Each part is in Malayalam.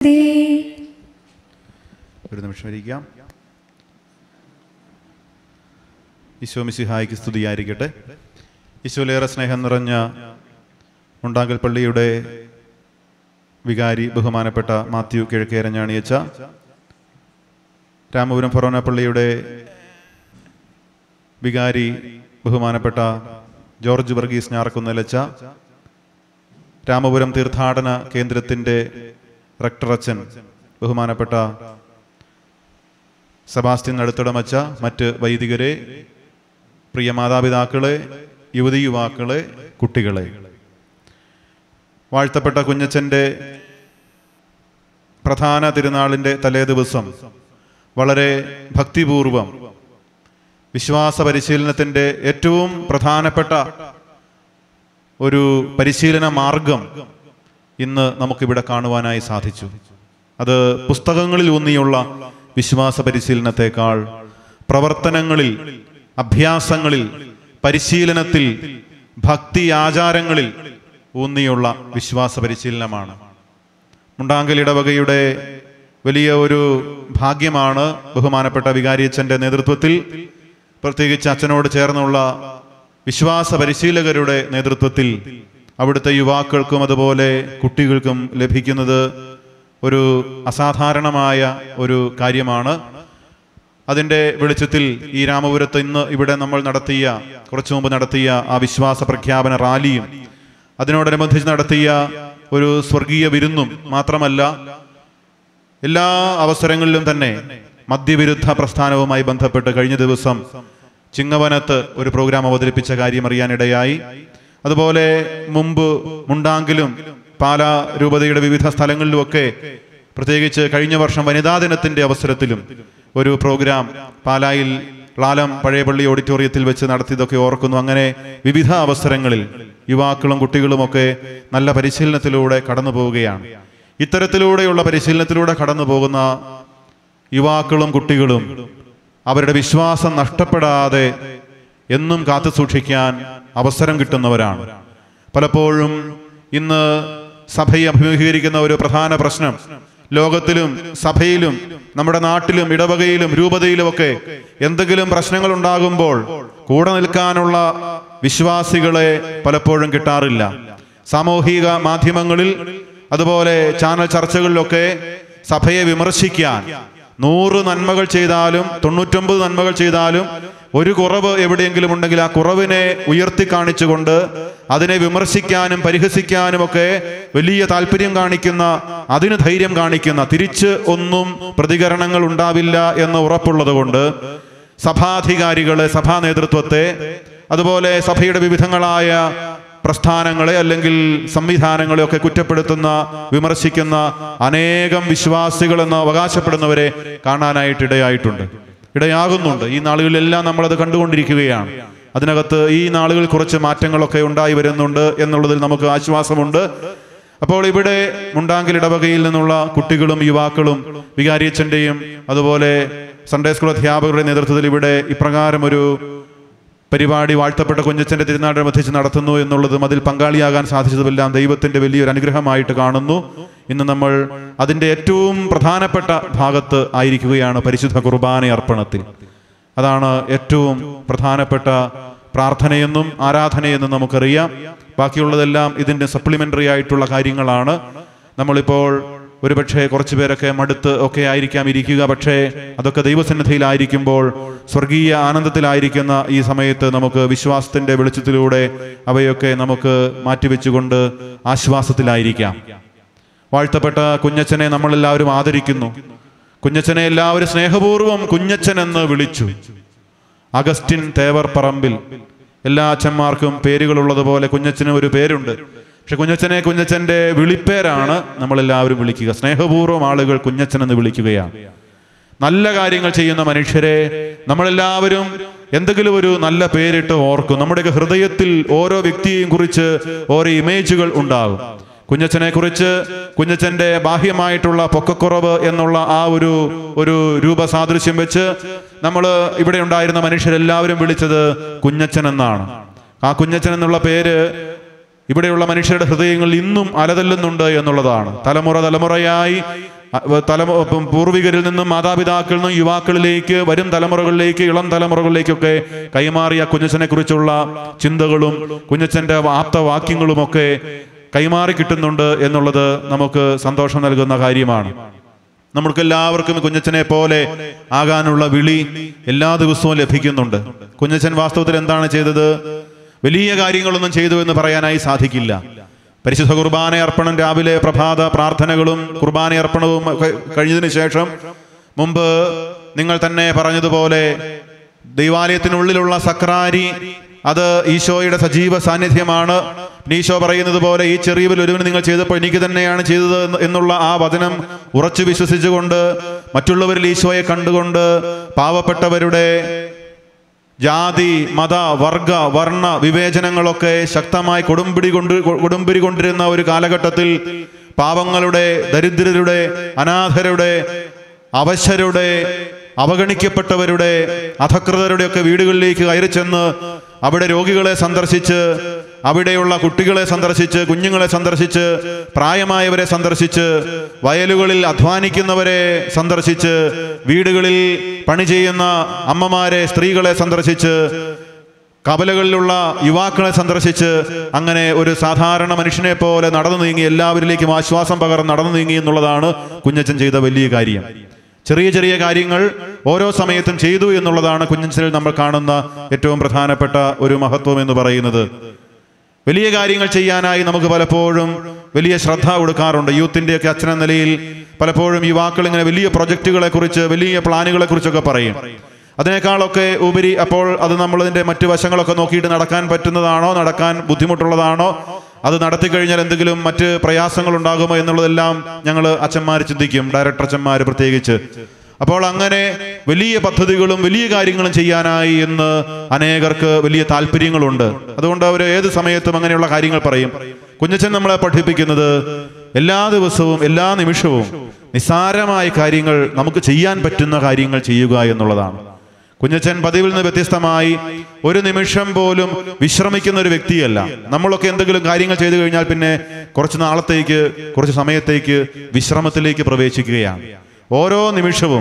നമസ്തേ ഒരു നിമിഷം ഇരിക്കാം ഈശോ മിശിഹായിക്ക് സ്തുതിയായിരിക്കട്ടെ ഈശോയിലേറെ സ്നേഹം നിറഞ്ഞ മുണ്ടാങ്കൽ പള്ളിയുടെ വികാരി ബഹുമാനപ്പെട്ട മാത്യു കിഴക്കേരഞ്ഞാണിയച്ച രാമപുരം ഫൊറോന പള്ളിയുടെ വികാരി ബഹുമാനപ്പെട്ട ജോർജ് വർഗീസ് ഞാറക്കുന്നലച്ച രാമപുരം തീർത്ഥാടന കേന്ദ്രത്തിൻ്റെ റക്ടറച്ചൻ ബഹുമാനപ്പെട്ട സെബാസ്റ്റ്യൻ അടുത്തിടമച്ച മറ്റ് വൈദികരെ പ്രിയ മാതാപിതാക്കളെ യുവതി യുവാക്കളെ കുട്ടികളെ വാഴ്ത്തപ്പെട്ട കുഞ്ഞച്ചൻ്റെ പ്രധാന തിരുനാളിൻ്റെ തലേ ദിവസം വളരെ ഭക്തിപൂർവം വിശ്വാസ പരിശീലനത്തിൻ്റെ ഏറ്റവും പ്രധാനപ്പെട്ട ഒരു പരിശീലന മാർഗം ഇന്ന് നമുക്കിവിടെ കാണുവാനായി സാധിച്ചു അത് പുസ്തകങ്ങളിൽ ഊന്നിയുള്ള വിശ്വാസ പരിശീലനത്തെക്കാൾ പ്രവർത്തനങ്ങളിൽ അഭ്യാസങ്ങളിൽ പരിശീലനത്തിൽ ഭക്തി ആചാരങ്ങളിൽ ഊന്നിയുള്ള വിശ്വാസ പരിശീലനമാണ് മുണ്ടാങ്കൽ ഇടവകയുടെ വലിയ ഒരു ഭാഗ്യമാണ് ബഹുമാനപ്പെട്ട വികാരിയച്ഛൻ്റെ നേതൃത്വത്തിൽ പ്രത്യേകിച്ച് അച്ഛനോട് ചേർന്നുള്ള വിശ്വാസ പരിശീലകരുടെ നേതൃത്വത്തിൽ അവിടുത്തെ യുവാക്കൾക്കും അതുപോലെ കുട്ടികൾക്കും ലഭിക്കുന്നത് ഒരു അസാധാരണമായ ഒരു കാര്യമാണ് അതിൻ്റെ വെളിച്ചത്തിൽ ഈ രാമപുരത്ത് ഇന്ന് ഇവിടെ നമ്മൾ നടത്തിയ കുറച്ചു മുമ്പ് നടത്തിയ ആ വിശ്വാസ പ്രഖ്യാപന റാലിയും അതിനോടനുബന്ധിച്ച് നടത്തിയ ഒരു സ്വർഗീയ വിരുന്നും മാത്രമല്ല എല്ലാ അവസരങ്ങളിലും തന്നെ മദ്യവിരുദ്ധ പ്രസ്ഥാനവുമായി ബന്ധപ്പെട്ട് കഴിഞ്ഞ ദിവസം ചിങ്ങവനത്ത് ഒരു പ്രോഗ്രാം അവതരിപ്പിച്ച കാര്യം അറിയാനിടയായി അതുപോലെ മുമ്പ് മുണ്ടാങ്കിലും പാലാ രൂപതയുടെ വിവിധ സ്ഥലങ്ങളിലുമൊക്കെ പ്രത്യേകിച്ച് കഴിഞ്ഞ വർഷം വനിതാ ദിനത്തിന്റെ അവസരത്തിലും ഒരു പ്രോഗ്രാം പാലായിൽ ലാലം പഴയപള്ളി ഓഡിറ്റോറിയത്തിൽ വെച്ച് നടത്തിയതൊക്കെ ഓർക്കുന്നു അങ്ങനെ വിവിധ അവസരങ്ങളിൽ യുവാക്കളും കുട്ടികളുമൊക്കെ നല്ല പരിശീലനത്തിലൂടെ കടന്നു പോവുകയാണ് ഇത്തരത്തിലൂടെയുള്ള പരിശീലനത്തിലൂടെ കടന്നു പോകുന്ന യുവാക്കളും കുട്ടികളും അവരുടെ വിശ്വാസം നഷ്ടപ്പെടാതെ എന്നും കാത്തു സൂക്ഷിക്കാൻ അവസരം കിട്ടുന്നവരാണ് പലപ്പോഴും ഇന്ന് സഭയെ അഭിമുഖീകരിക്കുന്ന ഒരു പ്രധാന പ്രശ്നം ലോകത്തിലും സഭയിലും നമ്മുടെ നാട്ടിലും ഇടവകയിലും രൂപതയിലും ഒക്കെ എന്തെങ്കിലും പ്രശ്നങ്ങൾ ഉണ്ടാകുമ്പോൾ കൂടെ നിൽക്കാനുള്ള വിശ്വാസികളെ പലപ്പോഴും കിട്ടാറില്ല സാമൂഹിക മാധ്യമങ്ങളിൽ അതുപോലെ ചാനൽ ചർച്ചകളിലൊക്കെ സഭയെ വിമർശിക്കാൻ നൂറ് നന്മകൾ ചെയ്താലും തൊണ്ണൂറ്റൊമ്പത് നന്മകൾ ചെയ്താലും ഒരു കുറവ് എവിടെയെങ്കിലും ഉണ്ടെങ്കിൽ ആ കുറവിനെ ഉയർത്തി കാണിച്ചുകൊണ്ട് അതിനെ വിമർശിക്കാനും പരിഹസിക്കാനും ഒക്കെ വലിയ താല്പര്യം കാണിക്കുന്ന അതിന് ധൈര്യം കാണിക്കുന്ന തിരിച്ച് ഒന്നും പ്രതികരണങ്ങൾ ഉണ്ടാവില്ല എന്ന് ഉറപ്പുള്ളത് കൊണ്ട് സഭാധികാരികളെ സഭാ നേതൃത്വത്തെ അതുപോലെ സഭയുടെ വിവിധങ്ങളായ പ്രസ്ഥാനങ്ങളെ അല്ലെങ്കിൽ സംവിധാനങ്ങളെ ഒക്കെ കുറ്റപ്പെടുത്തുന്ന വിമർശിക്കുന്ന അനേകം വിശ്വാസികൾ എന്ന് അവകാശപ്പെടുന്നവരെ കാണാനായിട്ട് ഇടയായിട്ടുണ്ട് ഇടയാകുന്നുണ്ട് ഈ നാളുകളിലെല്ലാം നമ്മളത് കണ്ടുകൊണ്ടിരിക്കുകയാണ് അതിനകത്ത് ഈ നാളുകളിൽ കുറച്ച് മാറ്റങ്ങളൊക്കെ ഉണ്ടായി വരുന്നുണ്ട് എന്നുള്ളതിൽ നമുക്ക് ആശ്വാസമുണ്ട് അപ്പോൾ ഇവിടെ മുണ്ടാങ്കിൽ ഇടവകയിൽ നിന്നുള്ള കുട്ടികളും യുവാക്കളും വികാരിയച്ഛൻ്റെയും അതുപോലെ സൺഡേ സ്കൂൾ അധ്യാപകരുടെ നേതൃത്വത്തിൽ ഇവിടെ ഇപ്രകാരം ഒരു പരിപാടി വാഴ്ത്തപ്പെട്ട കുഞ്ഞച്ചന്റെ തിരുനാടനുബന്ധിച്ച് നടത്തുന്നു എന്നുള്ളതും അതിൽ പങ്കാളിയാകാൻ സാധിച്ചതുമെല്ലാം ദൈവത്തിന്റെ വലിയൊരു അനുഗ്രഹമായിട്ട് കാണുന്നു ഇന്ന് നമ്മൾ അതിന്റെ ഏറ്റവും പ്രധാനപ്പെട്ട ഭാഗത്ത് ആയിരിക്കുകയാണ് പരിശുദ്ധ കുർബാന അർപ്പണത്തിൽ അതാണ് ഏറ്റവും പ്രധാനപ്പെട്ട പ്രാർത്ഥനയെന്നും ആരാധനയെന്നും നമുക്കറിയാം ബാക്കിയുള്ളതെല്ലാം ഇതിന്റെ സപ്ലിമെന്ററി ആയിട്ടുള്ള കാര്യങ്ങളാണ് നമ്മളിപ്പോൾ ഒരുപക്ഷെ കുറച്ചു പേരൊക്കെ മടുത്ത് ഒക്കെ ആയിരിക്കാം ഇരിക്കുക പക്ഷേ അതൊക്കെ ദൈവസന്നിധിയിലായിരിക്കുമ്പോൾ സ്വർഗീയ ആനന്ദത്തിലായിരിക്കുന്ന ഈ സമയത്ത് നമുക്ക് വിശ്വാസത്തിന്റെ വെളിച്ചത്തിലൂടെ അവയൊക്കെ നമുക്ക് മാറ്റിവെച്ചുകൊണ്ട് ആശ്വാസത്തിലായിരിക്കാം വാഴ്ത്തപ്പെട്ട കുഞ്ഞച്ചനെ നമ്മളെല്ലാവരും ആദരിക്കുന്നു കുഞ്ഞച്ചനെ എല്ലാവരും സ്നേഹപൂർവ്വം കുഞ്ഞച്ചൻ എന്ന് വിളിച്ചു അഗസ്റ്റിൻ തേവർ പറമ്പിൽ എല്ലാ അച്ഛന്മാർക്കും പേരുകളുള്ളതുപോലെ കുഞ്ഞച്ചന് ഒരു പേരുണ്ട് പക്ഷെ കുഞ്ഞച്ചനെ കുഞ്ഞച്ചന്റെ വിളിപ്പേരാണ് നമ്മളെല്ലാവരും വിളിക്കുക സ്നേഹപൂർവ്വം ആളുകൾ കുഞ്ഞച്ചൻ എന്ന് വിളിക്കുകയാണ് നല്ല കാര്യങ്ങൾ ചെയ്യുന്ന മനുഷ്യരെ നമ്മളെല്ലാവരും എന്തെങ്കിലും ഒരു നല്ല പേരിട്ട് ഓർക്കും നമ്മുടെയൊക്കെ ഹൃദയത്തിൽ ഓരോ വ്യക്തിയെയും കുറിച്ച് ഓരോ ഇമേജുകൾ ഉണ്ടാകും കുഞ്ഞച്ചനെ കുറിച്ച് കുഞ്ഞച്ചന്റെ ബാഹ്യമായിട്ടുള്ള പൊക്കക്കുറവ് എന്നുള്ള ആ ഒരു ഒരു രൂപസാദൃശ്യം വെച്ച് നമ്മൾ ഇവിടെ ഉണ്ടായിരുന്ന മനുഷ്യരെല്ലാവരും വിളിച്ചത് കുഞ്ഞച്ചൻ എന്നാണ് ആ കുഞ്ഞച്ചൻ എന്നുള്ള പേര് ഇവിടെയുള്ള മനുഷ്യരുടെ ഹൃദയങ്ങളിൽ ഇന്നും അലതല്ലുന്നുണ്ട് എന്നുള്ളതാണ് തലമുറ തലമുറയായി അ, വ- തലമു ഇപ്പം പൂർവികരിൽ നിന്നും മാതാപിതാക്കളിൽ നിന്നും യുവാക്കളിലേക്ക് വരും തലമുറകളിലേക്ക് ഇളം തലമുറകളിലേക്കൊക്കെ കൈമാറിയ കുഞ്ഞച്ചനെ കുറിച്ചുള്ള ചിന്തകളും കുഞ്ഞച്ചന്റെ ആപ്തവാക്യങ്ങളുമൊക്കെ കൈമാറി കിട്ടുന്നുണ്ട് എന്നുള്ളത് നമുക്ക് സന്തോഷം നൽകുന്ന കാര്യമാണ് നമുക്ക് എല്ലാവർക്കും കുഞ്ഞച്ചനെ പോലെ ആകാനുള്ള വിളി എല്ലാ ദിവസവും ലഭിക്കുന്നുണ്ട് കുഞ്ഞച്ചൻ വാസ്തവത്തിൽ എന്താണ് ചെയ്തത് വലിയ കാര്യങ്ങളൊന്നും ചെയ്തു എന്ന് പറയാനായി സാധിക്കില്ല പരിശുദ്ധ കുർബാന അർപ്പണം രാവിലെ പ്രഭാത പ്രാർത്ഥനകളും കുർബാന അർപ്പണവും ഒക്കെ കഴിഞ്ഞതിന് ശേഷം മുമ്പ് നിങ്ങൾ തന്നെ പറഞ്ഞതുപോലെ ദൈവാലയത്തിനുള്ളിലുള്ള സക്രാരി അത് ഈശോയുടെ സജീവ സാന്നിധ്യമാണ് പിന്നെ ഈശോ പറയുന്നത് പോലെ ഈ ചെറിയവരിൽ ഒരുവന് നിങ്ങൾ ചെയ്തപ്പോൾ എനിക്ക് തന്നെയാണ് ചെയ്തത് എന്ന് എന്നുള്ള ആ വചനം ഉറച്ചു വിശ്വസിച്ചുകൊണ്ട് മറ്റുള്ളവരിൽ ഈശോയെ കണ്ടുകൊണ്ട് പാവപ്പെട്ടവരുടെ ജാതി മത വർഗ വർണ്ണ വിവേചനങ്ങളൊക്കെ ശക്തമായി കൊടുമ്പിടി കൊണ്ട് കൊടുമ്പിരി കൊണ്ടിരുന്ന ഒരു കാലഘട്ടത്തിൽ പാവങ്ങളുടെ ദരിദ്രരുടെ അനാഥരുടെ അവശരുടെ അവഗണിക്കപ്പെട്ടവരുടെ അധകൃതരുടെ ഒക്കെ വീടുകളിലേക്ക് കയറി ചെന്ന് അവിടെ രോഗികളെ സന്ദർശിച്ച് അവിടെയുള്ള കുട്ടികളെ സന്ദർശിച്ച് കുഞ്ഞുങ്ങളെ സന്ദർശിച്ച് പ്രായമായവരെ സന്ദർശിച്ച് വയലുകളിൽ അധ്വാനിക്കുന്നവരെ സന്ദർശിച്ച് വീടുകളിൽ പണി ചെയ്യുന്ന അമ്മമാരെ സ്ത്രീകളെ സന്ദർശിച്ച് കവലകളിലുള്ള യുവാക്കളെ സന്ദർശിച്ച് അങ്ങനെ ഒരു സാധാരണ മനുഷ്യനെ പോലെ നടന്നു നീങ്ങി എല്ലാവരിലേക്കും ആശ്വാസം പകർന്ന് നടന്നു നീങ്ങി എന്നുള്ളതാണ് കുഞ്ഞച്ചൻ ചെയ്ത വലിയ കാര്യം ചെറിയ ചെറിയ കാര്യങ്ങൾ ഓരോ സമയത്തും ചെയ്തു എന്നുള്ളതാണ് കുഞ്ഞച്ചനിൽ നമ്മൾ കാണുന്ന ഏറ്റവും പ്രധാനപ്പെട്ട ഒരു മഹത്വം എന്ന് പറയുന്നത് വലിയ കാര്യങ്ങൾ ചെയ്യാനായി നമുക്ക് പലപ്പോഴും വലിയ ശ്രദ്ധ കൊടുക്കാറുണ്ട് യൂത്തിൻ്റെയൊക്കെ അച്ഛനെന്ന നിലയിൽ പലപ്പോഴും യുവാക്കൾ ഇങ്ങനെ വലിയ പ്രൊജക്റ്റുകളെ കുറിച്ച് വലിയ പ്ലാനുകളെ കുറിച്ചൊക്കെ പറയും അതിനേക്കാളൊക്കെ ഉപരി അപ്പോൾ അത് നമ്മളതിൻ്റെ മറ്റു വശങ്ങളൊക്കെ നോക്കിയിട്ട് നടക്കാൻ പറ്റുന്നതാണോ നടക്കാൻ ബുദ്ധിമുട്ടുള്ളതാണോ അത് നടത്തി കഴിഞ്ഞാൽ എന്തെങ്കിലും മറ്റ് പ്രയാസങ്ങൾ ഉണ്ടാകുമോ എന്നുള്ളതെല്ലാം ഞങ്ങൾ അച്ഛന്മാർ ചിന്തിക്കും ഡയറക്ടർ അച്ഛന്മാർ പ്രത്യേകിച്ച് അപ്പോൾ അങ്ങനെ വലിയ പദ്ധതികളും വലിയ കാര്യങ്ങളും ചെയ്യാനായി എന്ന് അനേകർക്ക് വലിയ താല്പര്യങ്ങളുണ്ട് അതുകൊണ്ട് അവർ ഏത് സമയത്തും അങ്ങനെയുള്ള കാര്യങ്ങൾ പറയും കുഞ്ഞച്ചൻ നമ്മളെ പഠിപ്പിക്കുന്നത് എല്ലാ ദിവസവും എല്ലാ നിമിഷവും നിസ്സാരമായ കാര്യങ്ങൾ നമുക്ക് ചെയ്യാൻ പറ്റുന്ന കാര്യങ്ങൾ ചെയ്യുക എന്നുള്ളതാണ് കുഞ്ഞച്ചൻ പതിവിൽ നിന്ന് വ്യത്യസ്തമായി ഒരു നിമിഷം പോലും വിശ്രമിക്കുന്ന ഒരു വ്യക്തിയല്ല നമ്മളൊക്കെ എന്തെങ്കിലും കാര്യങ്ങൾ ചെയ്തു കഴിഞ്ഞാൽ പിന്നെ കുറച്ച് നാളത്തേക്ക് കുറച്ച് സമയത്തേക്ക് വിശ്രമത്തിലേക്ക് പ്രവേശിക്കുകയാണ് ഓരോ നിമിഷവും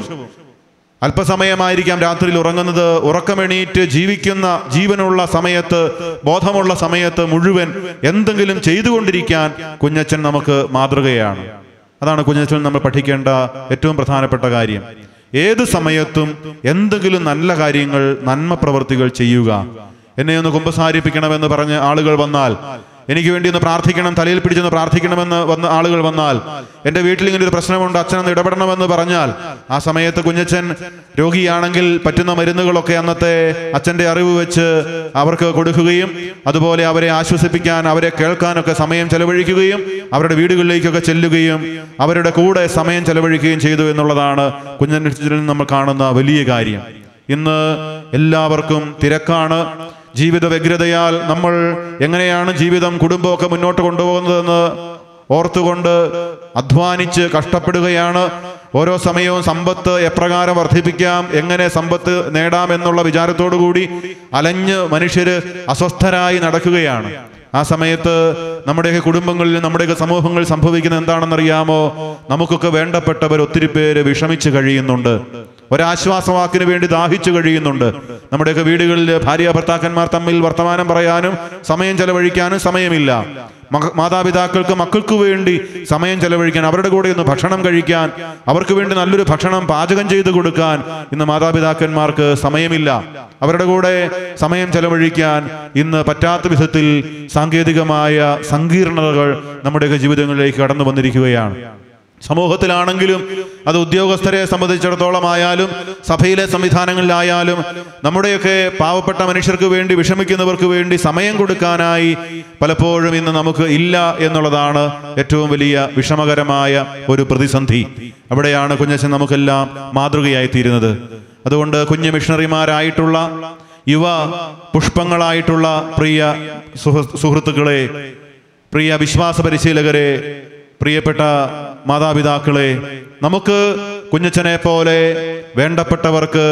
അല്പസമയമായിരിക്കാം രാത്രിയിൽ ഉറങ്ങുന്നത് ഉറക്കമെണീറ്റ് ജീവിക്കുന്ന ജീവനുള്ള സമയത്ത് ബോധമുള്ള സമയത്ത് മുഴുവൻ എന്തെങ്കിലും ചെയ്തുകൊണ്ടിരിക്കാൻ കുഞ്ഞച്ചൻ നമുക്ക് മാതൃകയാണ് അതാണ് കുഞ്ഞച്ചൻ നമ്മൾ പഠിക്കേണ്ട ഏറ്റവും പ്രധാനപ്പെട്ട കാര്യം ഏത് സമയത്തും എന്തെങ്കിലും നല്ല കാര്യങ്ങൾ നന്മ പ്രവർത്തികൾ ചെയ്യുക എന്നെ ഒന്ന് കുമ്പസാരിപ്പിക്കണമെന്ന് പറഞ്ഞ് ആളുകൾ വന്നാൽ എനിക്ക് വേണ്ടി ഒന്ന് പ്രാർത്ഥിക്കണം തലയിൽ പിടിച്ചൊന്ന് പ്രാർത്ഥിക്കണമെന്ന് വന്ന ആളുകൾ വന്നാൽ എൻ്റെ വീട്ടിൽ ഇങ്ങനെ ഒരു പ്രശ്നമുണ്ട് അച്ഛനൊന്ന് ഇടപെടണമെന്ന് പറഞ്ഞാൽ ആ സമയത്ത് കുഞ്ഞച്ചൻ രോഗിയാണെങ്കിൽ പറ്റുന്ന മരുന്നുകളൊക്കെ അന്നത്തെ അച്ഛൻ്റെ അറിവ് വെച്ച് അവർക്ക് കൊടുക്കുകയും അതുപോലെ അവരെ ആശ്വസിപ്പിക്കാൻ അവരെ കേൾക്കാനൊക്കെ സമയം ചെലവഴിക്കുകയും അവരുടെ വീടുകളിലേക്കൊക്കെ ചെല്ലുകയും അവരുടെ കൂടെ സമയം ചെലവഴിക്കുകയും ചെയ്തു എന്നുള്ളതാണ് കുഞ്ഞൻ നമ്മൾ കാണുന്ന വലിയ കാര്യം ഇന്ന് എല്ലാവർക്കും തിരക്കാണ് ജീവിത വ്യഗ്രതയാൽ നമ്മൾ എങ്ങനെയാണ് ജീവിതം കുടുംബമൊക്കെ മുന്നോട്ട് കൊണ്ടുപോകുന്നതെന്ന് ഓർത്തുകൊണ്ട് അധ്വാനിച്ച് കഷ്ടപ്പെടുകയാണ് ഓരോ സമയവും സമ്പത്ത് എപ്രകാരം വർദ്ധിപ്പിക്കാം എങ്ങനെ സമ്പത്ത് നേടാം എന്നുള്ള വിചാരത്തോടു കൂടി അലഞ്ഞ് മനുഷ്യര് അസ്വസ്ഥരായി നടക്കുകയാണ് ആ സമയത്ത് നമ്മുടെയൊക്കെ കുടുംബങ്ങളിൽ നമ്മുടെയൊക്കെ സമൂഹങ്ങളിൽ സംഭവിക്കുന്നത് എന്താണെന്നറിയാമോ നമുക്കൊക്കെ വേണ്ടപ്പെട്ടവർ ഒത്തിരി പേര് വിഷമിച്ച് കഴിയുന്നുണ്ട് ഒരാശ്വാസവാക്കിന് വേണ്ടി ദാഹിച്ചു കഴിയുന്നുണ്ട് നമ്മുടെയൊക്കെ വീടുകളിൽ ഭാര്യ ഭർത്താക്കന്മാർ തമ്മിൽ വർത്തമാനം പറയാനും സമയം ചെലവഴിക്കാനും സമയമില്ല മക- മാതാപിതാക്കൾക്ക് മക്കൾക്ക് വേണ്ടി സമയം ചെലവഴിക്കാൻ അവരുടെ കൂടെ ഒന്ന് ഭക്ഷണം കഴിക്കാൻ അവർക്ക് വേണ്ടി നല്ലൊരു ഭക്ഷണം പാചകം ചെയ്ത് കൊടുക്കാൻ ഇന്ന് മാതാപിതാക്കന്മാർക്ക് സമയമില്ല അവരുടെ കൂടെ സമയം ചെലവഴിക്കാൻ ഇന്ന് പറ്റാത്ത വിധത്തിൽ സാങ്കേതികമായ സങ്കീർണതകൾ നമ്മുടെയൊക്കെ ജീവിതങ്ങളിലേക്ക് കടന്നു വന്നിരിക്കുകയാണ് സമൂഹത്തിലാണെങ്കിലും അത് ഉദ്യോഗസ്ഥരെ സംബന്ധിച്ചിടത്തോളം ആയാലും സഭയിലെ സംവിധാനങ്ങളിലായാലും നമ്മുടെയൊക്കെ പാവപ്പെട്ട മനുഷ്യർക്ക് വേണ്ടി വിഷമിക്കുന്നവർക്ക് വേണ്ടി സമയം കൊടുക്കാനായി പലപ്പോഴും ഇന്ന് നമുക്ക് ഇല്ല എന്നുള്ളതാണ് ഏറ്റവും വലിയ വിഷമകരമായ ഒരു പ്രതിസന്ധി അവിടെയാണ് കുഞ്ഞച്ചൻ നമുക്കെല്ലാം മാതൃകയായി തീരുന്നത് അതുകൊണ്ട് കുഞ്ഞു മിഷണറിമാരായിട്ടുള്ള യുവ പുഷ്പങ്ങളായിട്ടുള്ള പ്രിയ സുഹൃ- സുഹൃത്തുക്കളെ പ്രിയ വിശ്വാസ പരിശീലകരെ പ്രിയപ്പെട്ട മാതാപിതാക്കളെ നമുക്ക് കുഞ്ഞച്ചനെ പോലെ വേണ്ടപ്പെട്ടവർക്ക്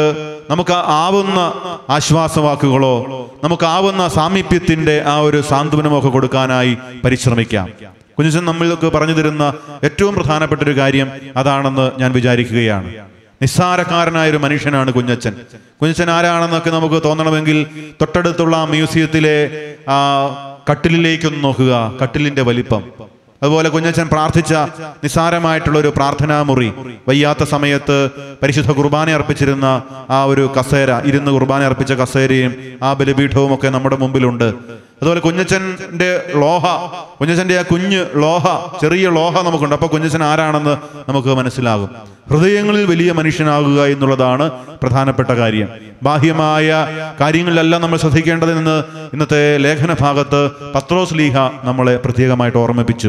നമുക്ക് ആവുന്ന ആശ്വാസവാക്കുകളോ നമുക്ക് ആവുന്ന സാമീപ്യത്തിന്റെ ആ ഒരു സാന്ത്വനമോ ഒക്കെ കൊടുക്കാനായി പരിശ്രമിക്കാം കുഞ്ഞച്ചൻ നമ്മൾക്ക് പറഞ്ഞു തരുന്ന ഏറ്റവും പ്രധാനപ്പെട്ട ഒരു കാര്യം അതാണെന്ന് ഞാൻ വിചാരിക്കുകയാണ് നിസ്സാരക്കാരനായ ഒരു മനുഷ്യനാണ് കുഞ്ഞച്ചൻ കുഞ്ഞച്ചൻ ആരാണെന്നൊക്കെ നമുക്ക് തോന്നണമെങ്കിൽ തൊട്ടടുത്തുള്ള ആ മ്യൂസിയത്തിലെ ആ കട്ടിലിലേക്കൊന്ന് നോക്കുക കട്ടിലിന്റെ വലിപ്പം അതുപോലെ കുഞ്ഞച്ചൻ പ്രാർത്ഥിച്ച നിസ്സാരമായിട്ടുള്ള ഒരു പ്രാർത്ഥനാ മുറി വയ്യാത്ത സമയത്ത് പരിശുദ്ധ കുർബാന അർപ്പിച്ചിരുന്ന ആ ഒരു കസേര ഇരുന്ന് കുർബാന അർപ്പിച്ച കസേരയും ആ ബലിപീഠവും ഒക്കെ നമ്മുടെ മുമ്പിലുണ്ട് അതുപോലെ കുഞ്ഞച്ചന്റെ ലോഹ കുഞ്ഞച്ചന്റെ ആ കുഞ്ഞ് ലോഹ ചെറിയ ലോഹ നമുക്കുണ്ട് അപ്പൊ കുഞ്ഞച്ചൻ ആരാണെന്ന് നമുക്ക് മനസ്സിലാകും ഹൃദയങ്ങളിൽ വലിയ മനുഷ്യനാകുക എന്നുള്ളതാണ് പ്രധാനപ്പെട്ട കാര്യം ബാഹ്യമായ കാര്യങ്ങളിലെല്ലാം നമ്മൾ ശ്രദ്ധിക്കേണ്ടതെന്ന് ഇന്നത്തെ ലേഖന ഭാഗത്ത് പത്രോസ് ലീഹ നമ്മളെ പ്രത്യേകമായിട്ട് ഓർമ്മിപ്പിച്ചു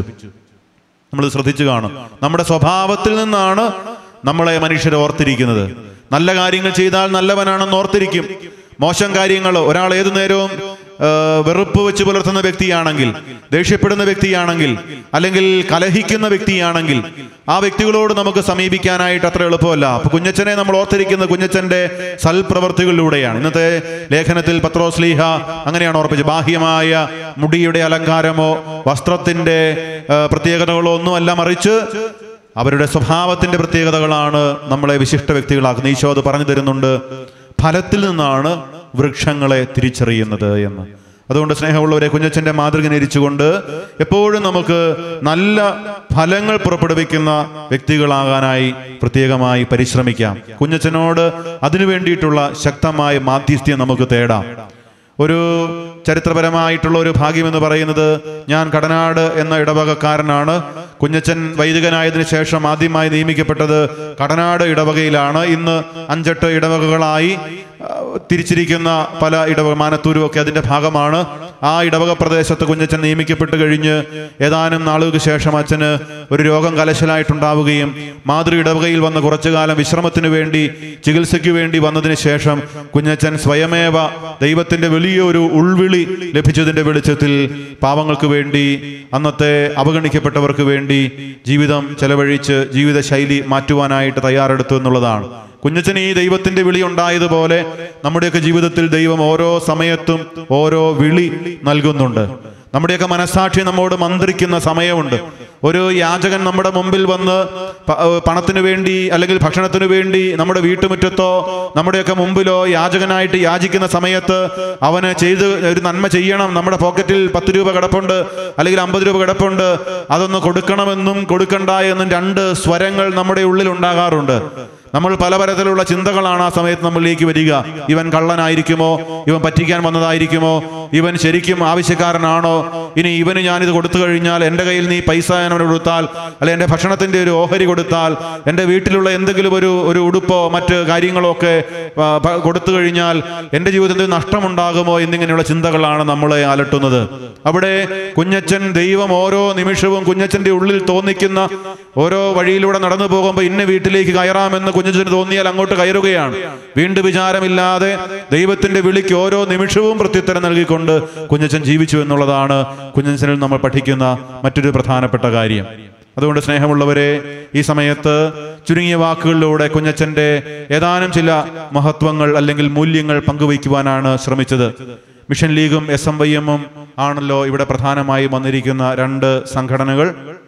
നമ്മൾ ശ്രദ്ധിച്ചു കാണും നമ്മുടെ സ്വഭാവത്തിൽ നിന്നാണ് നമ്മളെ മനുഷ്യരെ ഓർത്തിരിക്കുന്നത് നല്ല കാര്യങ്ങൾ ചെയ്താൽ നല്ലവനാണെന്ന് ഓർത്തിരിക്കും മോശം കാര്യങ്ങൾ ഒരാൾ ഏതു നേരവും ആ, വെറുപ്പ് വെച്ച് പുലർത്തുന്ന വ്യക്തിയാണെങ്കിൽ ദേഷ്യപ്പെടുന്ന വ്യക്തിയാണെങ്കിൽ അല്ലെങ്കിൽ കലഹിക്കുന്ന വ്യക്തിയാണെങ്കിൽ ആ വ്യക്തികളോട് നമുക്ക് സമീപിക്കാനായിട്ട് അത്ര എളുപ്പമല്ല അപ്പൊ കുഞ്ഞച്ചനെ നമ്മൾ ഓർത്തിരിക്കുന്നത് കുഞ്ഞച്ചന്റെ സൽപ്രവർത്തികളിലൂടെയാണ് ഇന്നത്തെ ലേഖനത്തിൽ പത്രോസ്ലീഹ അങ്ങനെയാണ് ഓർപ്പിച്ചത് ബാഹ്യമായ മുടിയുടെ അലങ്കാരമോ വസ്ത്രത്തിന്റെ ആ, പ്രത്യേകതകളോ ഒന്നുമല്ല മറിച്ച് അവരുടെ സ്വഭാവത്തിന്റെ പ്രത്യേകതകളാണ് നമ്മളെ വിശിഷ്ട വ്യക്തികളാക്കുന്നത് ഈശോ അത് പറഞ്ഞു തരുന്നുണ്ട് ഫലത്തിൽ നിന്നാണ് വൃക്ഷങ്ങളെ തിരിച്ചറിയുന്നത് എന്ന് അതുകൊണ്ട് സ്നേഹമുള്ളവരെ കുഞ്ഞച്ചന്റെ മാതൃക നിരിച്ചുകൊണ്ട് എപ്പോഴും നമുക്ക് നല്ല ഫലങ്ങൾ പുറപ്പെടുവിക്കുന്ന വ്യക്തികളാകാനായി പ്രത്യേകമായി പരിശ്രമിക്കാം കുഞ്ഞച്ചനോട് അതിനു വേണ്ടിയിട്ടുള്ള ശക്തമായ മാധ്യസ്ഥ്യം നമുക്ക് തേടാം ഒരു ചരിത്രപരമായിട്ടുള്ള ഒരു ഭാഗ്യം എന്ന് പറയുന്നത് ഞാൻ കടനാട് എന്ന ഇടവകക്കാരനാണ് കുഞ്ഞച്ചൻ വൈദികനായതിനു ശേഷം ആദ്യമായി നിയമിക്കപ്പെട്ടത് കടനാട് ഇടവകയിലാണ് ഇന്ന് അഞ്ചെട്ട് ഇടവകകളായി ആ, തിരിച്ചിരിക്കുന്ന പല ഇടവക മാനത്തൂരും ഒക്കെ അതിന്റെ ഭാഗമാണ് ആ ഇടവക പ്രദേശത്ത് കുഞ്ഞച്ചൻ നിയമിക്കപ്പെട്ട് കഴിഞ്ഞ് ഏതാനും നാളുകൾക്ക് ശേഷം അച്ഛന് ഒരു രോഗം കലശലായിട്ടുണ്ടാവുകയും മാതൃ ഇടവകയിൽ വന്ന് കുറച്ചു കാലം വിശ്രമത്തിന് വേണ്ടി ചികിത്സയ്ക്ക് വേണ്ടി വന്നതിന് ശേഷം കുഞ്ഞച്ചൻ സ്വയമേവ ദൈവത്തിന്റെ വലിയൊരു ഉൾവിളി ലഭിച്ചതിന്റെ വെളിച്ചത്തിൽ പാവങ്ങൾക്ക് വേണ്ടി അന്നത്തെ അവഗണിക്കപ്പെട്ടവർക്ക് വേണ്ടി ജീവിതം ചെലവഴിച്ച് ജീവിതശൈലി മാറ്റുവാനായിട്ട് തയ്യാറെടുത്തു എന്നുള്ളതാണ് കുഞ്ഞച്ചന് ഈ ദൈവത്തിന്റെ വിളി ഉണ്ടായതുപോലെ നമ്മുടെയൊക്കെ ജീവിതത്തിൽ ദൈവം ഓരോ സമയത്തും ഓരോ വിളി നൽകുന്നുണ്ട് നമ്മുടെയൊക്കെ മനസാക്ഷി നമ്മോട് മന്ത്രിക്കുന്ന സമയമുണ്ട് ഒരു യാചകൻ നമ്മുടെ മുമ്പിൽ വന്ന് പ- ഏഹ് പണത്തിന് വേണ്ടി അല്ലെങ്കിൽ ഭക്ഷണത്തിന് വേണ്ടി നമ്മുടെ വീട്ടുമുറ്റത്തോ നമ്മുടെയൊക്കെ മുമ്പിലോ യാചകനായിട്ട് യാചിക്കുന്ന സമയത്ത് അവന് ചെയ്ത് ഒരു നന്മ ചെയ്യണം നമ്മുടെ പോക്കറ്റിൽ പത്ത് രൂപ കിടപ്പുണ്ട് അല്ലെങ്കിൽ അമ്പത് രൂപ കിടപ്പുണ്ട് അതൊന്ന് കൊടുക്കണമെന്നും കൊടുക്കണ്ട എന്നും രണ്ട് സ്വരങ്ങൾ നമ്മുടെ ഉള്ളിൽ ഉണ്ടാകാറുണ്ട് നമ്മൾ പലതരത്തിലുള്ള ചിന്തകളാണ് ആ സമയത്ത് നമ്മളിലേക്ക് വരിക ഇവൻ കള്ളനായിരിക്കുമോ ഇവൻ പറ്റിക്കാൻ വന്നതായിരിക്കുമോ ഇവൻ ശരിക്കും ആവശ്യക്കാരനാണോ ഇനി ഇവന് ഞാനിത് കൊടുത്തു കഴിഞ്ഞാൽ എൻ്റെ കയ്യിൽ നീ പൈസ ഞാൻ അവന് കൊടുത്താൽ അല്ലെ എൻ്റെ ഭക്ഷണത്തിൻ്റെ ഒരു ഓഹരി കൊടുത്താൽ എൻ്റെ വീട്ടിലുള്ള എന്തെങ്കിലും ഒരു ഒരു ഉടുപ്പോ മറ്റ് കാര്യങ്ങളോ ഒക്കെ ആ, ഭ- കൊടുത്തു കഴിഞ്ഞാൽ എൻ്റെ ജീവിതത്തിൽ നഷ്ടമുണ്ടാകുമോ എന്നിങ്ങനെയുള്ള ചിന്തകളാണ് നമ്മളെ അലട്ടുന്നത് അവിടെ കുഞ്ഞച്ചൻ ദൈവം ഓരോ നിമിഷവും കുഞ്ഞച്ചന്റെ ഉള്ളിൽ തോന്നിക്കുന്ന ഓരോ വഴിയിലൂടെ നടന്നു പോകുമ്പോൾ ഇന്ന വീട്ടിലേക്ക് കയറാമെന്ന് കുഞ്ഞച്ചന് തോന്നിയാൽ അങ്ങോട്ട് കയറുകയാണ് വീണ്ടും വിചാരമില്ലാതെ ദൈവത്തിന്റെ വിളിക്ക് ഓരോ നിമിഷവും പ്രത്യുത്തരം നൽകിക്കൊണ്ട് കുഞ്ഞച്ചൻ ജീവിച്ചു എന്നുള്ളതാണ് കുഞ്ഞച്ചനിൽ നമ്മൾ പഠിക്കുന്ന മറ്റൊരു പ്രധാനപ്പെട്ട കാര്യം അതുകൊണ്ട് സ്നേഹമുള്ളവരെ ഈ സമയത്ത് ചുരുങ്ങിയ വാക്കുകളിലൂടെ കുഞ്ഞച്ചന്റെ ഏതാനും ചില മഹത്വങ്ങൾ അല്ലെങ്കിൽ മൂല്യങ്ങൾ പങ്കുവയ്ക്കുവാനാണ് ശ്രമിച്ചത് മിഷൻ ലീഗും എസ് എം വൈ എമ്മും ആണല്ലോ ഇവിടെ പ്രധാനമായും വന്നിരിക്കുന്ന രണ്ട് സംഘടനകൾ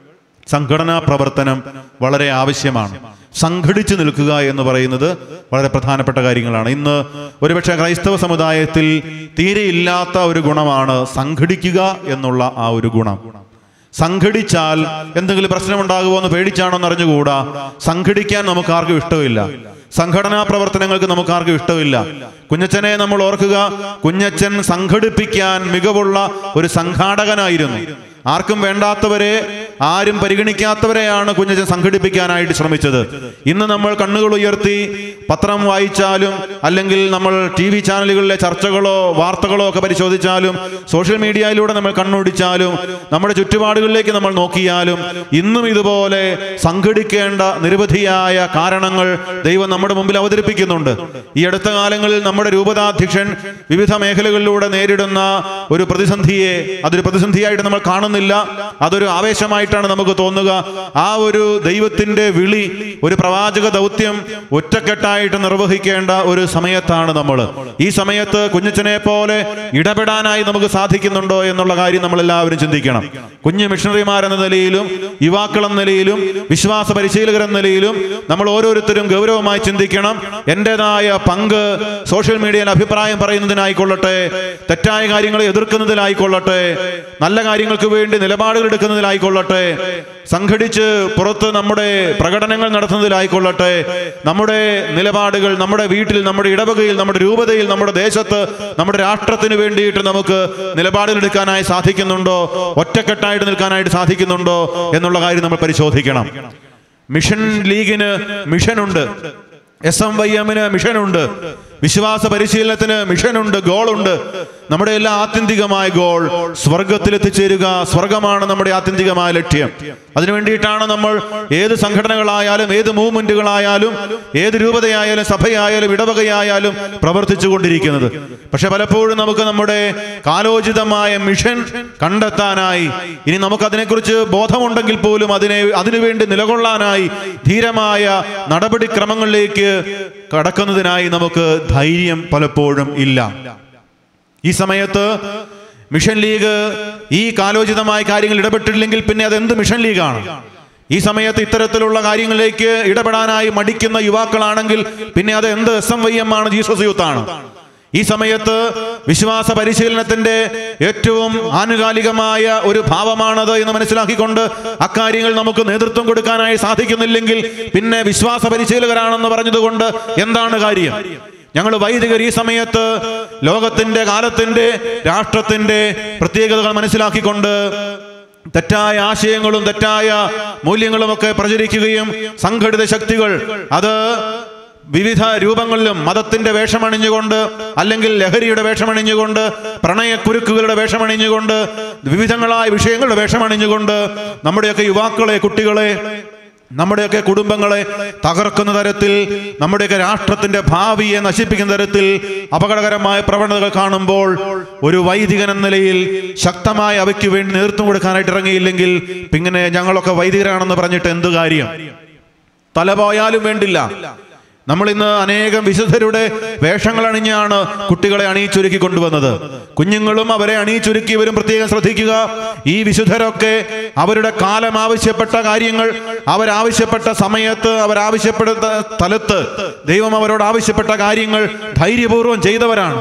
സംഘടനാ പ്രവർത്തനം വളരെ ആവശ്യമാണ് സംഘടിച്ചു നിൽക്കുക എന്ന് പറയുന്നത് വളരെ പ്രധാനപ്പെട്ട കാര്യങ്ങളാണ് ഇന്ന് ഒരുപക്ഷെ ക്രൈസ്തവ സമുദായത്തിൽ തീരെ ഇല്ലാത്ത ഒരു ഗുണമാണ് സംഘടിക്കുക എന്നുള്ള ആ ഒരു ഗുണം സംഘടിച്ചാൽ എന്തെങ്കിലും പ്രശ്നമുണ്ടാകുമോ എന്ന് പേടിച്ചാണോ എന്ന് അറിഞ്ഞുകൂടാ സംഘടിക്കാൻ നമുക്ക് ആർക്കും ഇഷ്ടമില്ല സംഘടനാ പ്രവർത്തനങ്ങൾക്ക് നമുക്ക് ആർക്കും ഇഷ്ടമില്ല കുഞ്ഞച്ചനെ നമ്മൾ ഓർക്കുക കുഞ്ഞച്ചൻ സംഘടിപ്പിക്കാൻ മികവുള്ള ഒരു സംഘാടകനായിരുന്നു ആർക്കും വേണ്ടാത്തവരെ ആരും പരിഗണിക്കാത്തവരെയാണ് കുഞ്ഞച്ചൻ സംഘടിപ്പിക്കാനായിട്ട് ശ്രമിച്ചത് ഇന്ന് നമ്മൾ കണ്ണുകൾ ഉയർത്തി പത്രം വായിച്ചാലും അല്ലെങ്കിൽ നമ്മൾ ടി വി ചാനലുകളിലെ ചർച്ചകളോ വാർത്തകളോ ഒക്കെ പരിശോധിച്ചാലും സോഷ്യൽ മീഡിയയിലൂടെ നമ്മൾ കണ്ണോടിച്ചാലും നമ്മുടെ ചുറ്റുപാടുകളിലേക്ക് നമ്മൾ നോക്കിയാലും ഇന്നും ഇതുപോലെ സംഘടിക്കേണ്ട നിരവധിയായ കാരണങ്ങൾ ദൈവം നമ്മുടെ മുമ്പിൽ അവതരിപ്പിക്കുന്നുണ്ട് ഈ അടുത്ത കാലങ്ങളിൽ നമ്മുടെ രൂപതാധ്യക്ഷൻ വിവിധ മേഖലകളിലൂടെ നേരിടുന്ന ഒരു പ്രതിസന്ധിയെ അതൊരു പ്രതിസന്ധിയായിട്ട് നമ്മൾ കാണുന്നില്ല അതൊരു ആവേശമായിട്ടാണ് നമുക്ക് തോന്നുക ആ ഒരു ദൈവത്തിന്റെ വിളി ഒരു പ്രവാചക ദൗത്യം ഒറ്റക്കെട്ടായി ഒറ്റക്കെട്ടായിട്ട് നിർവഹിക്കേണ്ട ഒരു സമയത്താണ് നമ്മൾ ഈ സമയത്ത് കുഞ്ഞച്ചനെ പോലെ ഇടപെടാനായി നമുക്ക് സാധിക്കുന്നുണ്ടോ എന്നുള്ള കാര്യം നമ്മൾ എല്ലാവരും ചിന്തിക്കണം കുഞ്ഞു മിഷണറിമാരെന്ന നിലയിലും യുവാക്കൾ എന്ന നിലയിലും വിശ്വാസ പരിശീലകർ എന്ന നിലയിലും നമ്മൾ ഓരോരുത്തരും ഗൗരവമായി ചിന്തിക്കണം എൻ്റെതായ പങ്ക് സോഷ്യൽ മീഡിയയിൽ അഭിപ്രായം പറയുന്നതിനായിക്കൊള്ളട്ടെ തെറ്റായ കാര്യങ്ങളെ എതിർക്കുന്നതിലായിക്കൊള്ളട്ടെ നല്ല കാര്യങ്ങൾക്ക് വേണ്ടി നിലപാടുകൾ എടുക്കുന്നതിലായിക്കൊള്ളട്ടെ സംഘടിച്ച് പുറത്ത് നമ്മുടെ പ്രകടനങ്ങൾ നടത്തുന്നതിലായിക്കൊള്ളട്ടെ നമ്മുടെ നിലപാടുകൾ നമ്മുടെ വീട്ടിൽ നമ്മുടെ ഇടവകയിൽ നമ്മുടെ രൂപതയിൽ നമ്മുടെ ദേശത്ത് നമ്മുടെ രാഷ്ട്രത്തിന് വേണ്ടിയിട്ട് നമുക്ക് നിലപാടുകൾ എടുക്കാനായി സാധിക്കുന്നുണ്ടോ ഒറ്റക്കെട്ടായിട്ട് നിൽക്കാനായിട്ട് സാധിക്കുന്നുണ്ടോ എന്നുള്ള കാര്യം നമ്മൾ പരിശോധിക്കണം മിഷൻ ലീഗിന് മിഷനുണ്ട് എസ് എം വൈ എമ്മിന് മിഷനുണ്ട് വിശ്വാസ പരിശീലനത്തിന് മിഷനുണ്ട് ഗോളുണ്ട് നമ്മുടെ എല്ലാ ആത്യന്തികമായ ഗോൾ സ്വർഗത്തിൽ എത്തിച്ചേരുക സ്വർഗമാണ് നമ്മുടെ ആത്യന്തികമായ ലക്ഷ്യം അതിനു വേണ്ടിയിട്ടാണ് നമ്മൾ ഏത് സംഘടനകളായാലും ഏത് മൂവ്മെന്റുകളായാലും ഏത് രൂപതയായാലും സഭയായാലും ഇടവകയായാലും പ്രവർത്തിച്ചു കൊണ്ടിരിക്കുന്നത് പക്ഷെ പലപ്പോഴും നമുക്ക് നമ്മുടെ കാലോചിതമായ മിഷൻ കണ്ടെത്താനായി ഇനി നമുക്ക് അതിനെക്കുറിച്ച് ബോധമുണ്ടെങ്കിൽ പോലും അതിനെ അതിനുവേണ്ടി നിലകൊള്ളാനായി ധീരമായ നടപടിക്രമങ്ങളിലേക്ക് കടക്കുന്നതിനായി നമുക്ക് ധൈര്യം പലപ്പോഴും ഇല്ല ഈ സമയത്ത് മിഷൻ ലീഗ് ഈ കാലോചിതമായ കാര്യങ്ങൾ ഇടപെട്ടില്ലെങ്കിൽ പിന്നെ അതെന്ത് മിഷൻ ലീഗാണ് ഈ സമയത്ത് ഇത്തരത്തിലുള്ള കാര്യങ്ങളിലേക്ക് ഇടപെടാനായി മടിക്കുന്ന യുവാക്കളാണെങ്കിൽ പിന്നെ അത് എന്ത് എസ് എം വൈ എം ആണ് ജീസസ് യൂത്ത് ആണ് ഈ സമയത്ത് വിശ്വാസ പരിശീലനത്തിന്റെ ഏറ്റവും ആനുകാലികമായ ഒരു ഭാവമാണത് എന്ന് മനസ്സിലാക്കിക്കൊണ്ട് അക്കാര്യങ്ങൾ നമുക്ക് നേതൃത്വം കൊടുക്കാനായി സാധിക്കുന്നില്ലെങ്കിൽ പിന്നെ വിശ്വാസ പരിശീലകരാണെന്ന് പറഞ്ഞതുകൊണ്ട് എന്താണ് കാര്യം ഞങ്ങൾ വൈദികർ ഈ സമയത്ത് ലോകത്തിന്റെ കാലത്തിന്റെ രാഷ്ട്രത്തിന്റെ പ്രത്യേകതകൾ മനസ്സിലാക്കിക്കൊണ്ട് തെറ്റായ ആശയങ്ങളും തെറ്റായ മൂല്യങ്ങളും ഒക്കെ പ്രചരിക്കുകയും സംഘടിത ശക്തികൾ അത് വിവിധ രൂപങ്ങളിലും മതത്തിന്റെ വേഷമണിഞ്ഞുകൊണ്ട് അല്ലെങ്കിൽ ലഹരിയുടെ വേഷമണിഞ്ഞുകൊണ്ട് പ്രണയക്കുരുക്കുകളുടെ വേഷമണിഞ്ഞുകൊണ്ട് വിവിധങ്ങളായ വിഷയങ്ങളുടെ വേഷമണിഞ്ഞുകൊണ്ട് നമ്മുടെയൊക്കെ യുവാക്കളെ കുട്ടികളെ നമ്മുടെയൊക്കെ കുടുംബങ്ങളെ തകർക്കുന്ന തരത്തിൽ നമ്മുടെയൊക്കെ രാഷ്ട്രത്തിന്റെ ഭാവിയെ നശിപ്പിക്കുന്ന തരത്തിൽ അപകടകരമായ പ്രവണതകൾ കാണുമ്പോൾ ഒരു വൈദികൻ എന്ന നിലയിൽ ശക്തമായ അവയ്ക്ക് വേണ്ടി നേതൃത്വം കൊടുക്കാനായിട്ട് ഇറങ്ങിയില്ലെങ്കിൽ പിന്നെ ഞങ്ങളൊക്കെ വൈദികരാണെന്ന് പറഞ്ഞിട്ട് എന്ത് കാര്യം തല പോയാലും വേണ്ടില്ല നമ്മൾ ഇന്ന് അനേകം വിശുദ്ധരുടെ വേഷങ്ങൾ അണിഞ്ഞാണ് കുട്ടികളെ അണിയിച്ചൊരുക്കി കൊണ്ടുവന്നത് കുഞ്ഞുങ്ങളും അവരെ അണിയിച്ചൊരുക്കിയവരും പ്രത്യേകം ശ്രദ്ധിക്കുക ഈ വിശുദ്ധരൊക്കെ അവരുടെ കാലം ആവശ്യപ്പെട്ട കാര്യങ്ങൾ അവരാവശ്യപ്പെട്ട സമയത്ത് അവരാവശ്യപ്പെടുന്ന സ്ഥലത്ത് ദൈവം അവരോട് ആവശ്യപ്പെട്ട കാര്യങ്ങൾ ധൈര്യപൂർവ്വം ചെയ്തവരാണ്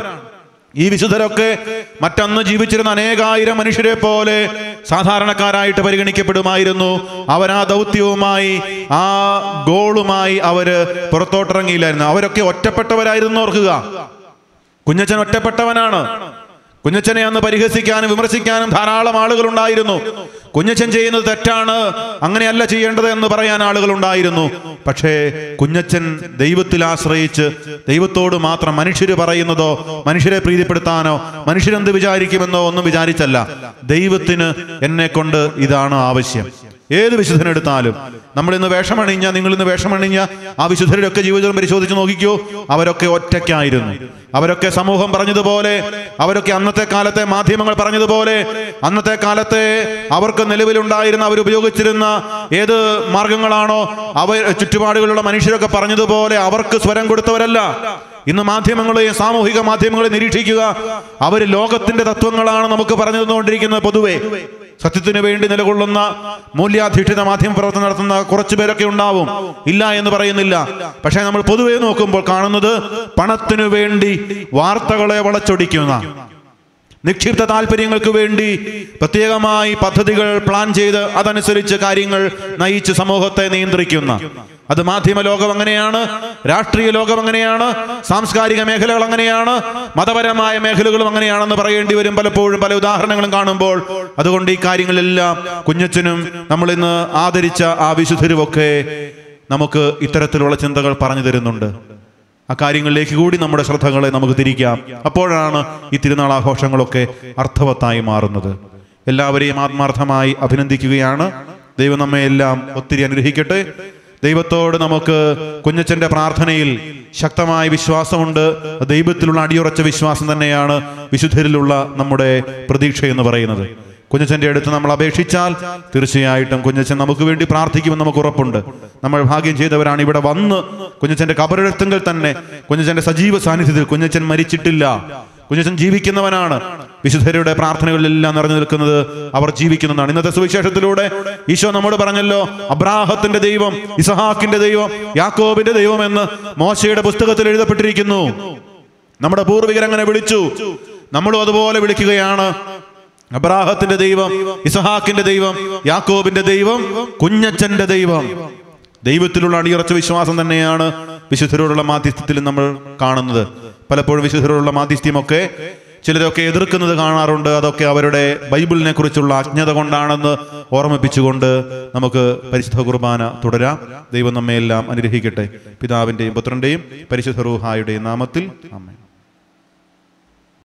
ഈ വിശുദ്ധരൊക്കെ മറ്റന്ന് ജീവിച്ചിരുന്ന അനേകായിരം മനുഷ്യരെ പോലെ സാധാരണക്കാരായിട്ട് പരിഗണിക്കപ്പെടുമായിരുന്നു അവർ ആ ദൗത്യവുമായി ആ ഗോളുമായി അവര് പുറത്തോട്ടിറങ്ങിയില്ലായിരുന്നു അവരൊക്കെ ഒറ്റപ്പെട്ടവരായിരുന്നു ഓർക്കുക കുഞ്ഞച്ചൻ ഒറ്റപ്പെട്ടവനാണ് കുഞ്ഞച്ചനെ അന്ന് പരിഹസിക്കാനും വിമർശിക്കാനും ധാരാളം ആളുകൾ ഉണ്ടായിരുന്നു കുഞ്ഞച്ചൻ ചെയ്യുന്നത് തെറ്റാണ് അങ്ങനെയല്ല ചെയ്യേണ്ടത് എന്ന് പറയാൻ ആളുകൾ ഉണ്ടായിരുന്നു പക്ഷേ കുഞ്ഞച്ചൻ ദൈവത്തിൽ ആശ്രയിച്ച് ദൈവത്തോട് മാത്രം മനുഷ്യര് പറയുന്നതോ മനുഷ്യരെ പ്രീതിപ്പെടുത്താനോ മനുഷ്യരെന്ത് വിചാരിക്കുമെന്നോ ഒന്നും വിചാരിച്ചല്ല ദൈവത്തിന് എന്നെ കൊണ്ട് ഇതാണ് ആവശ്യം ഏത് വിശുദ്ധനെടുത്താലും നമ്മൾ ഇന്ന് വേഷമണിഞ്ഞ നിങ്ങൾ ഇന്ന് വേഷമണിഞ്ഞ ആ വിശുദ്ധരുടെ ഒക്കെ ജീവിതം പരിശോധിച്ച് നോക്കിക്കോ അവരൊക്കെ ഒറ്റയ്ക്കായിരുന്നു അവരൊക്കെ സമൂഹം പറഞ്ഞതുപോലെ അവരൊക്കെ അന്നത്തെ കാലത്തെ മാധ്യമങ്ങൾ പറഞ്ഞതുപോലെ അന്നത്തെ കാലത്തെ അവർക്ക് നിലവിലുണ്ടായിരുന്ന അവർ ഉപയോഗിച്ചിരുന്ന ഏത് മാർഗങ്ങളാണോ അവർ ചുറ്റുപാടുകളുള്ള മനുഷ്യരൊക്കെ പറഞ്ഞതുപോലെ അവർക്ക് സ്വരം കൊടുത്തവരല്ല ഇന്ന് മാധ്യമങ്ങളെയും സാമൂഹിക മാധ്യമങ്ങളെ നിരീക്ഷിക്കുക അവർ ലോകത്തിന്റെ തത്വങ്ങളാണ് നമുക്ക് പറഞ്ഞു തന്നുകൊണ്ടിരിക്കുന്നത് പൊതുവെ സത്യത്തിന് വേണ്ടി നിലകൊള്ളുന്ന മൂല്യാധിഷ്ഠിത മാധ്യമ പ്രവർത്തനം നടത്തുന്ന കുറച്ചു പേരൊക്കെ ഉണ്ടാവും ഇല്ല എന്ന് പറയുന്നില്ല പക്ഷേ നമ്മൾ പൊതുവെ നോക്കുമ്പോൾ കാണുന്നത് പണത്തിനു വേണ്ടി വാർത്തകളെ വളച്ചൊടിക്കുന്ന നിക്ഷിപ്ത താല്പര്യങ്ങൾക്ക് വേണ്ടി പ്രത്യേകമായി പദ്ധതികൾ പ്ലാൻ ചെയ്ത് അതനുസരിച്ച് കാര്യങ്ങൾ നയിച്ച് സമൂഹത്തെ നിയന്ത്രിക്കുന്ന അത് മാധ്യമ ലോകം അങ്ങനെയാണ് രാഷ്ട്രീയ ലോകം അങ്ങനെയാണ് സാംസ്കാരിക മേഖലകൾ അങ്ങനെയാണ് മതപരമായ മേഖലകളും അങ്ങനെയാണെന്ന് പറയേണ്ടി വരും പലപ്പോഴും പല ഉദാഹരണങ്ങളും കാണുമ്പോൾ അതുകൊണ്ട് ഈ കാര്യങ്ങളെല്ലാം കുഞ്ഞച്ചനും നമ്മൾ ഇന്ന് ആദരിച്ച ആ വിശുദ്ധരുമൊക്കെ നമുക്ക് ഇത്തരത്തിലുള്ള ചിന്തകൾ പറഞ്ഞു തരുന്നുണ്ട് ആ കാര്യങ്ങളിലേക്ക് കൂടി നമ്മുടെ ശ്രദ്ധകളെ നമുക്ക് തിരിക്കാം അപ്പോഴാണ് ഈ തിരുനാൾ ആഘോഷങ്ങളൊക്കെ അർത്ഥവത്തായി മാറുന്നത് എല്ലാവരെയും ആത്മാർത്ഥമായി അഭിനന്ദിക്കുകയാണ് ദൈവം നമ്മെ എല്ലാം ഒത്തിരി അനുഗ്രഹിക്കട്ടെ ദൈവത്തോട് നമുക്ക് കുഞ്ഞച്ചന്റെ പ്രാർത്ഥനയിൽ ശക്തമായ വിശ്വാസമുണ്ട് ദൈവത്തിലുള്ള അടിയുറച്ച വിശ്വാസം തന്നെയാണ് വിശുദ്ധരിലുള്ള നമ്മുടെ പ്രതീക്ഷ എന്ന് പറയുന്നത് കുഞ്ഞച്ചൻ്റെ അടുത്ത് നമ്മൾ അപേക്ഷിച്ചാൽ തീർച്ചയായിട്ടും കുഞ്ഞച്ചൻ നമുക്ക് വേണ്ടി പ്രാർത്ഥിക്കുമെന്ന് നമുക്ക് ഉറപ്പുണ്ട് നമ്മൾ ഭാഗ്യം ചെയ്തവരാണ് ഇവിടെ വന്ന് കുഞ്ഞച്ചൻ്റെ കബറെഴുത്തുകൾ തന്നെ കുഞ്ഞച്ചൻ്റെ സജീവ സാന്നിധ്യത്തിൽ കുഞ്ഞച്ചൻ മരിച്ചിട്ടില്ല കുഞ്ഞച്ചൻ ജീവിക്കുന്നവനാണ് വിശുദ്ധരുടെ പ്രാർത്ഥനകളിലെല്ലാം നിറഞ്ഞു നിൽക്കുന്നത് അവർ ജീവിക്കുന്നതാണ് ഇന്നത്തെ സുവിശേഷത്തിലൂടെ ഈശോ നമ്മോട് പറഞ്ഞല്ലോ അബ്രാഹത്തിന്റെ ദൈവം ഇസഹാക്കിന്റെ ദൈവം യാക്കോബിന്റെ ദൈവം എന്ന് മോശയുടെ പുസ്തകത്തിൽ എഴുതപ്പെട്ടിരിക്കുന്നു നമ്മുടെ പൂർവികരങ്ങനെ വിളിച്ചു നമ്മളും അതുപോലെ വിളിക്കുകയാണ് അബ്രാഹത്തിന്റെ ദൈവം ഇസഹാക്കിന്റെ ദൈവം യാക്കോബിന്റെ ദൈവം കുഞ്ഞച്ചന്റെ ദൈവം ദൈവത്തിലുള്ള അടിയുറച്ച വിശ്വാസം തന്നെയാണ് വിശുദ്ധരോടുള്ള മാധ്യസ്ഥത്തിൽ നമ്മൾ കാണുന്നത് പലപ്പോഴും വിശുദ്ധരോടുള്ള മാധ്യസ്ഥ്യമൊക്കെ ചിലരൊക്കെ എതിർക്കുന്നത് കാണാറുണ്ട് അതൊക്കെ അവരുടെ ബൈബിളിനെ കുറിച്ചുള്ള അജ്ഞത കൊണ്ടാണെന്ന് ഓർമ്മിപ്പിച്ചുകൊണ്ട് നമുക്ക് പരിശുദ്ധ കുർബാന തുടരാം ദൈവം നമ്മെ എല്ലാം അനുഗ്രഹിക്കട്ടെ പിതാവിന്റെയും പുത്രന്റെയും പരിശുദ്ധ റൂഹായുടെയും നാമത്തിൽ അമ്മേ